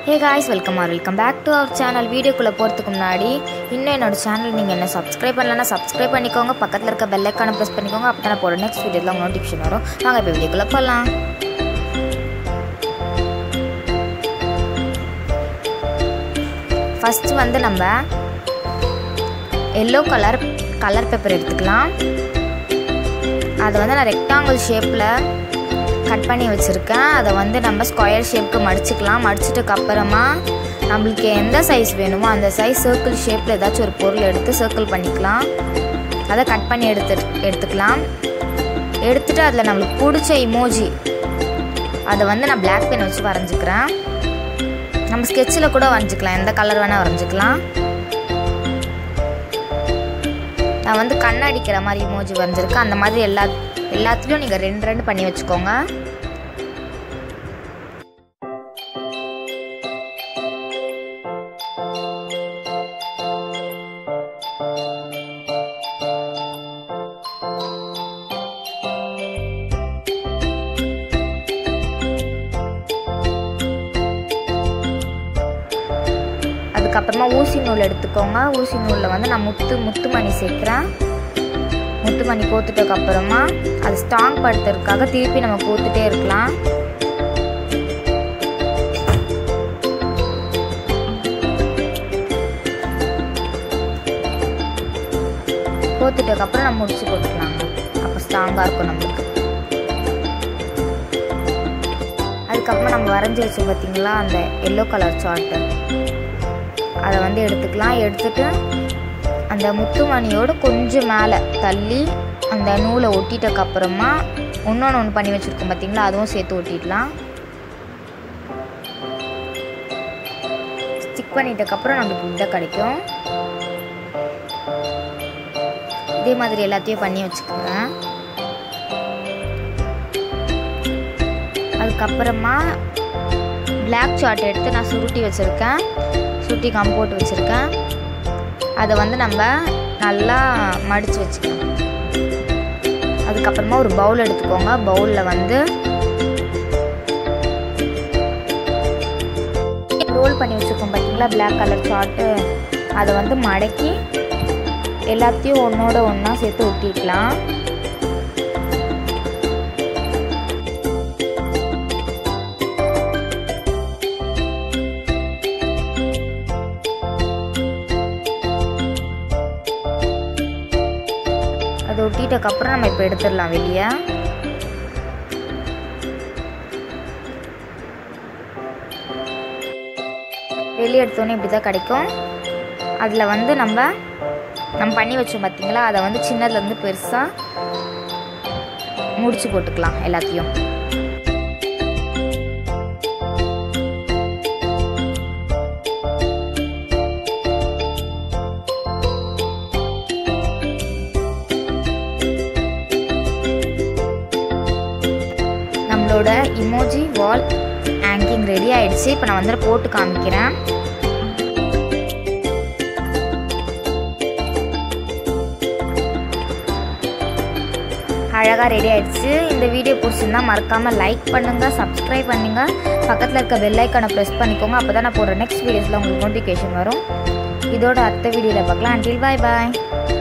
hey guys welcome our welcome back to our channel வீடியோக்குள்ளே போகிறதுக்கு முன்னாடி இன்னும் என்னோட சேனல் நீங்கள் என்ன சப்ஸ்கிரைப் பண்ணலன்னா சப்ஸ்கிரைப் பண்ணிக்கோங்க பக்கத்தில் இருக்க பெல் ஐக்கானை ப்ரெஸ் பண்ணிக்கோங்க அப்போ தான் போகிற நெக்ஸ்ட் வீடியோவில் உங்களுக்கு நோட்டிஃபிகேஷன் வரும் வாங்க இப்போ வீடியோக்குள்ளே போகலாம் ஃபஸ்ட்டு வந்து நம்ம எல்லோ கலர் கலர் பேப்பர் எடுத்துக்கலாம் அதை வந்து நான் ரெக்டாங்கிள் ஷேப்பில் கட் பண்ணி வச்சுருக்கேன் அதை வந்து நம்ம ஸ்கொயர் ஷேப்புக்கு மடிச்சுக்கலாம் மடிச்சிட்டுக்கு அப்புறமா நம்மளுக்கு எந்த சைஸ் வேணுமோ அந்த சைஸ் சர்க்கிள் ஷேப்பில் ஏதாச்சும் ஒரு பொருள் எடுத்து சர்க்கிள் பண்ணிக்கலாம் அதை கட் பண்ணி எடுத்து எடுத்துக்கலாம் எடுத்துகிட்டு அதில் நம்மளுக்கு பிடிச்ச இமோஜி அதை வந்து நான் பிளாக் பென் வச்சு வரைஞ்சிக்கிறேன் நம்ம ஸ்கெட்சில் கூட வரைஞ்சிக்கலாம் எந்த கலர் வேணால் வரைஞ்சிக்கலாம் நான் வந்து கண்ணடிக்கிற மாதிரி இமோஜி வரைஞ்சிருக்கேன் அந்த மாதிரி எல்லா எல்லாத்துலேயும் நீங்கள் ரெண்டு ரெண்டு பண்ணி வச்சுக்கோங்க அதுக்கப்புறமா ஊசி நூல் எடுத்துக்கோங்க ஊசி நூலில் வந்து நான் முத்து முத்துமணி சேர்க்குறேன் முத்துமணி கோத்துட்டதுக்கு அப்புறமா அது ஸ்ட்ராங் படுத்துறதுக்காக திருப்பி நம்ம கோத்துட்டே இருக்கலாம் கோத்துட்டதுக்கு அப்புறம் நம்ம முடிச்சு போட்டுக்கலாங்க அப்போ ஸ்ட்ராங்காக இருக்கும் நம்மளுக்கு அதுக்கப்புறம் நம்ம வரைஞ்சி வச்சோம் பார்த்தீங்களா அந்த எல்லோ கலர் சார்ட்டு அதை வந்து எடுத்துக்கலாம் எடுத்துட்டு அந்த முத்துமணியோடு கொஞ்சம் மேலே தள்ளி அந்த நூலை ஒட்டிட்டக்கு அப்புறமா இன்னொன்று ஒன்று பண்ணி வச்சுருக்கோம் பார்த்தீங்களா அதுவும் சேர்த்து ஒட்டிடலாம் ஸ்டிக் பண்ணிட்டக்கப்புறம் நம்மளுக்கு இதை கிடைக்கும் இதே மாதிரி எல்லாத்தையும் பண்ணி வச்சுக்கோங்க அதுக்கப்புறமா பிளாக் சார்ட் எடுத்து நான் சுருட்டி வச்சுருக்கேன் சுருட்டி கம் போட்டு வச்சுருக்கேன் அதை வந்து நம்ம நல்லா மடித்து வச்சுக்கலாம் அதுக்கப்புறமா ஒரு பவுல் எடுத்துக்கோங்க பவுலில் வந்து ரோல் பண்ணி வச்சுருக்கோம் பார்த்தீங்களா பிளாக் கலர் சார்ட்டு அதை வந்து மடக்கி எல்லாத்தையும் ஒன்றோட ஒன்றா சேர்த்து ஒட்டிக்கலாம் அது ஒட்டிட்டக்கப்புறம் நம்ம இப்போ எடுத்துடலாம் வெளியே வெளியே எடுத்தோன்னே இப்படி தான் கிடைக்கும் அதில் வந்து நம்ம நம்ம பண்ணி வச்சோம் பார்த்தீங்களா அதை வந்து சின்னதுலேருந்து பெருசாக முடிச்சு போட்டுக்கலாம் எல்லாத்தையும் நம்மளோட இமோஜி வால் ஹேங்கிங் ரெடி ஆயிடுச்சு இப்போ நான் வந்து போட்டு காமிக்கிறேன் அழகாக ரெடி ஆயிடுச்சு இந்த வீடியோ பிடிச்சிருந்தா மறக்காமல் லைக் பண்ணுங்கள் சப்ஸ்கிரைப் பண்ணுங்கள் பக்கத்தில் இருக்க பெல் ஐக்கானை ப்ரெஸ் பண்ணிக்கோங்க அப்போ தான் நான் போடுற நெக்ஸ்ட் வீடியோஸில் உங்களுக்கு நோட்டிஃபிகேஷன் வரும் இதோட அடுத்த வீடியோவில் பார்க்கலாம் அண்டில் பாய் பாய்